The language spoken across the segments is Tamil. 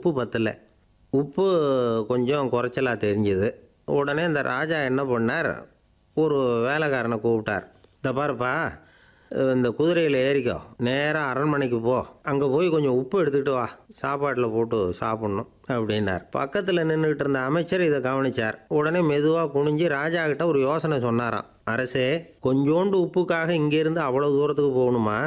உப்பு பத்தலை உப்பு கொஞ்சம் குறைச்சலாக தெரிஞ்சுது உடனே இந்த ராஜா என்ன பண்ணார் ஒரு வேலைக்காரனை கூப்பிட்டார் இந்த பாருப்பா இந்த குதிரையில் ஏறிக்கோ நேராக அரண்மனைக்கு போ அங்கே போய் கொஞ்சம் உப்பு எடுத்துக்கிட்டு வா சாப்பாட்டில் போட்டு சாப்பிட்ணும் அப்படின்னார் பக்கத்தில் நின்றுக்கிட்டு இருந்த அமைச்சர் இதை கவனிச்சார் உடனே மெதுவாக குனிஞ்சு ராஜா கிட்ட ஒரு யோசனை சொன்னாராம் அரசே கொஞ்சோண்டு உப்புக்காக இங்கேருந்து அவ்வளோ தூரத்துக்கு போகணுமா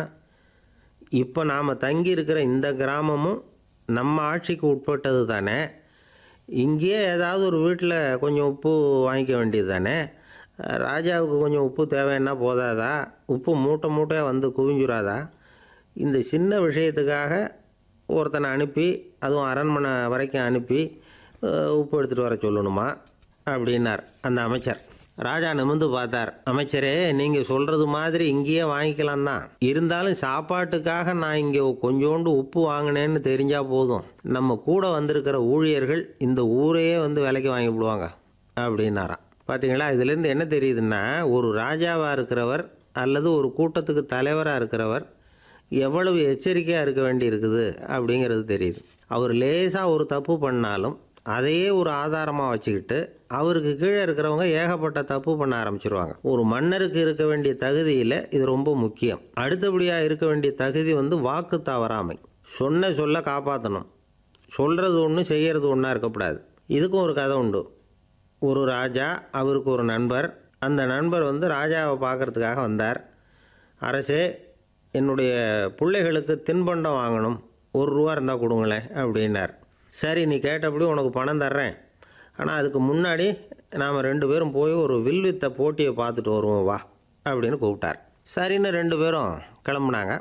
இப்போ நாம் தங்கி இருக்கிற இந்த கிராமமும் நம்ம ஆட்சிக்கு உட்பட்டது தானே இங்கேயே ஏதாவது ஒரு வீட்டில் கொஞ்சம் உப்பு வாங்கிக்க வேண்டியது தானே ராஜாவுக்கு கொஞ்சம் உப்பு தேவைன்னா போதாதா உப்பு மூட்டை மூட்டையாக வந்து குவிஞ்சுராதா இந்த சின்ன விஷயத்துக்காக ஒருத்தனை அனுப்பி அதுவும் அரண்மனை வரைக்கும் அனுப்பி அஹ், உப்பு எடுத்துகிட்டு வர சொல்லணுமா அப்படின்னார் அந்த அமைச்சர் ராஜா நிமிர்ந்து பார்த்தார் அமைச்சரே நீங்கள் சொல்கிறது மாதிரி இங்கேயே வாங்கிக்கலாம் தான் இருந்தாலும் சாப்பாட்டுக்காக நான் இங்கே கொஞ்சோண்டு உப்பு வாங்கினேன்னு தெரிஞ்சால் போதும் நம்ம கூட வந்திருக்கிற ஊழியர்கள் இந்த ஊரையே வந்து விலைக்கு வாங்கி விடுவாங்க அப்படின்னாராம் பார்த்தீங்களா இதுலேருந்து என்ன தெரியுதுன்னா ஒரு ராஜாவாக இருக்கிறவர் அல்லது ஒரு கூட்டத்துக்கு தலைவராக இருக்கிறவர் எவ்வளவு எச்சரிக்கையாக இருக்க வேண்டி இருக்குது அப்படிங்கிறது தெரியுது அவர் லேசாக ஒரு தப்பு பண்ணாலும் அதையே ஒரு ஆதாரமாக வச்சுக்கிட்டு அவருக்கு கீழே இருக்கிறவங்க ஏகப்பட்ட தப்பு பண்ண ஆரம்பிச்சிருவாங்க ஒரு மன்னருக்கு இருக்க வேண்டிய தகுதியில் இது ரொம்ப முக்கியம் அடுத்தபடியாக இருக்க வேண்டிய தகுதி வந்து வாக்கு தவறாமை சொன்ன சொல்ல காப்பாற்றணும் சொல்கிறது ஒன்று செய்கிறது ஒன்றா இருக்கக்கூடாது இதுக்கும் ஒரு கதை உண்டு ஒரு ராஜா அவருக்கு ஒரு நண்பர் அந்த நண்பர் வந்து ராஜாவை பார்க்கறதுக்காக வந்தார் அரசே என்னுடைய பிள்ளைகளுக்கு தின்பண்டம் வாங்கணும் ஒரு ரூபா இருந்தால் கொடுங்களேன் அப்படின்னார் சரி நீ கேட்டபடி உனக்கு பணம் தர்றேன் ஆனால் அதுக்கு முன்னாடி நாம் ரெண்டு பேரும் போய் ஒரு வில்வித்த போட்டியை பார்த்துட்டு வருவோம் வா அப்படின்னு கூப்பிட்டார் சரின்னு ரெண்டு பேரும் கிளம்புனாங்க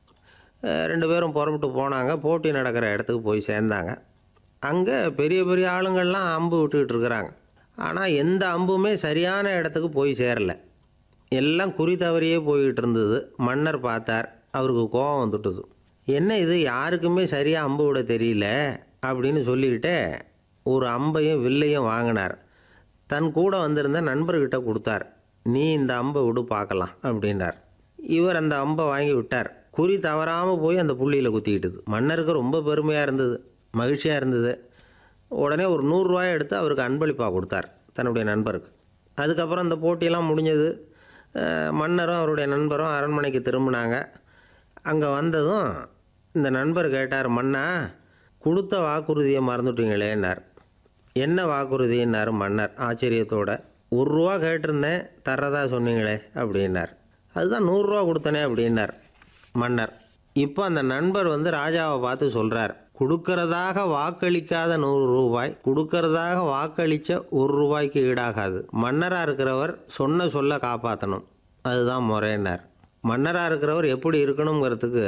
அஹ் ரெண்டு பேரும் புறப்பட்டு போனாங்க போட்டி நடக்கிற இடத்துக்கு போய் சேர்ந்தாங்க அங்கே பெரிய பெரிய ஆளுங்கள்லாம் அம்பு விட்டுக்கிட்டு இருக்கிறாங்க ஆனால் எந்த அம்புமே சரியான இடத்துக்கு போய் சேரல எல்லாம் குறி தவறியே போய்கிட்டு இருந்தது மன்னர் பார்த்தார் அவருக்கு கோபம் வந்துட்டுது என்ன இது யாருக்குமே சரியாக அம்பு விட தெரியல அப்படின்னு சொல்லிக்கிட்டே ஒரு அம்பையும் வில்லையும் வாங்கினார் தன் கூட வந்திருந்த நண்பர்கிட்ட கொடுத்தார் நீ இந்த அம்பை விடு பார்க்கலாம் அப்படின்னார் இவர் அந்த அம்பை வாங்கி விட்டார் குறி தவறாமல் போய் அந்த புள்ளியில் குத்திக்கிட்டுது மன்னருக்கு ரொம்ப பெருமையாக இருந்தது மகிழ்ச்சியாக இருந்தது உடனே ஒரு நூறுரூவாயை எடுத்து அவருக்கு அன்பளிப்பாக கொடுத்தார் தன்னுடைய நண்பருக்கு அதுக்கப்புறம் அந்த போட்டியெல்லாம் முடிஞ்சது அஹ் மன்னரும் அவருடைய நண்பரும் அரண்மனைக்கு திரும்பினாங்க அங்கே வந்ததும் இந்த நண்பர் கேட்டார் மன்னா கொடுத்த வாக்குறுதியை மறந்துட்டீங்களேன்னார் என்ன வாக்குறுதின்னார் மன்னர் ஆச்சரியத்தோட ஒரு ரூபா கேட்டிருந்தேன் தர்றதா சொன்னீங்களே அப்படின்னார் அதுதான் நூறுரூவா கொடுத்தனே அப்படின்னார் மன்னர் இப்போ அந்த நண்பர் வந்து ராஜாவை பார்த்து சொல்கிறார் கொடுக்கறதாக வாக்களிக்காத நூறு ரூபாய் கொடுக்கறதாக வாக்களித்த ஒரு ரூபாய்க்கு ஈடாகாது மன்னராக இருக்கிறவர் சொன்ன சொல்ல காப்பாற்றணும் அதுதான் முறையினார் மன்னராக இருக்கிறவர் எப்படி இருக்கணுங்கிறதுக்கு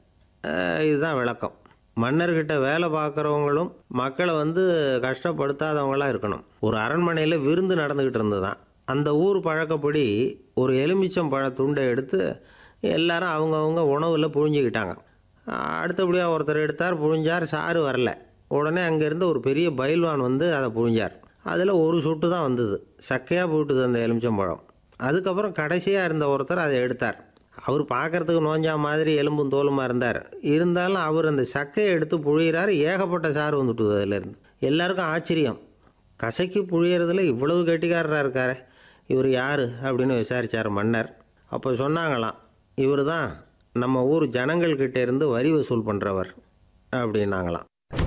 அஹ், இதுதான் விளக்கம் மன்னர்கிட்ட வேலை பார்க்குறவங்களும் மக்களை வந்து கஷ்டப்படுத்தாதவங்களாக இருக்கணும் ஒரு அரண்மனையில் விருந்து நடந்துக்கிட்டு இருந்ததுதான் அந்த ஊர் பழக்கப்படி ஒரு எலுமிச்சம் பழ துண்டை எடுத்து எல்லாரும் அவங்கவுங்க உணவில் புழிஞ்சிக்கிட்டாங்க அடுத்தபடியாக ஒருத்தர் எடுத்தார் புழிஞ்சார் சாறு வரல உடனே அங்கேருந்து ஒரு பெரிய பயில்வான் வந்து அதை புழிஞ்சார் அதில் ஒரு சொட்டு தான் வந்தது சக்கையாக போட்டுது அந்த எலுமிச்சம்பழம் அதுக்கப்புறம் கடைசியாக இருந்த ஒருத்தர் அதை எடுத்தார் அவர் பார்க்கறதுக்கு நோஞ்சா மாதிரி எலும்பும் தோலுமா இருந்தார் இருந்தாலும் அவர் அந்த சக்கையை எடுத்து புழியிறார் ஏகப்பட்ட சாறு வந்துட்டுது அதிலேருந்து எல்லாருக்கும் ஆச்சரியம் கசக்கி புழியறதுல இவ்வளவு கெட்டிக்காரராக இருக்காரு இவர் யார் அப்படின்னு விசாரித்தார் மன்னர் அப்போ சொன்னாங்களாம் இவர் தான் நம்ம ஊர் ஜனங்கள்கிட்ட இருந்து வரி வசூல் பண்ணுறவர் அப்படின்னாங்களாம்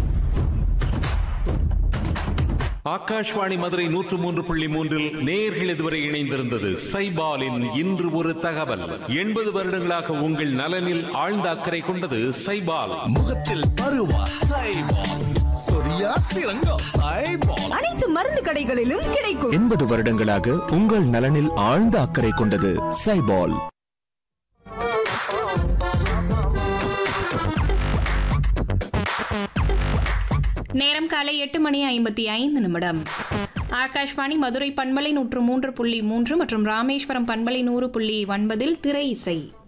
ஆகாஷ்வாணி மதுரை நூற்று மூன்று புள்ளி மூன்றில் நேர்கள் இதுவரை இணைந்திருந்தது சைபாலின் இன்று ஒரு தகவல் எண்பது வருடங்களாக உங்கள் நலனில் ஆழ்ந்த அக்கறை கொண்டது சைபால் முகத்தில் பருவா சைபால் சொரியா சிறங்கம் சைபால் அனைத்து மருந்து கடைகளிலும் கிடைக்கும் எண்பது வருடங்களாக உங்கள் நலனில் ஆழ்ந்த அக்கறை கொண்டது சைபால் நேரம் காலை எட்டு மணி ஐம்பத்தி ஐந்து நிமிடம் ஆகாஷ்வாணி மதுரை பண்பலை நூற்று மூன்று புள்ளி மூன்று மற்றும் ராமேஸ்வரம் பண்பலை நூறு புள்ளி ஒன்பதில் திரை இசை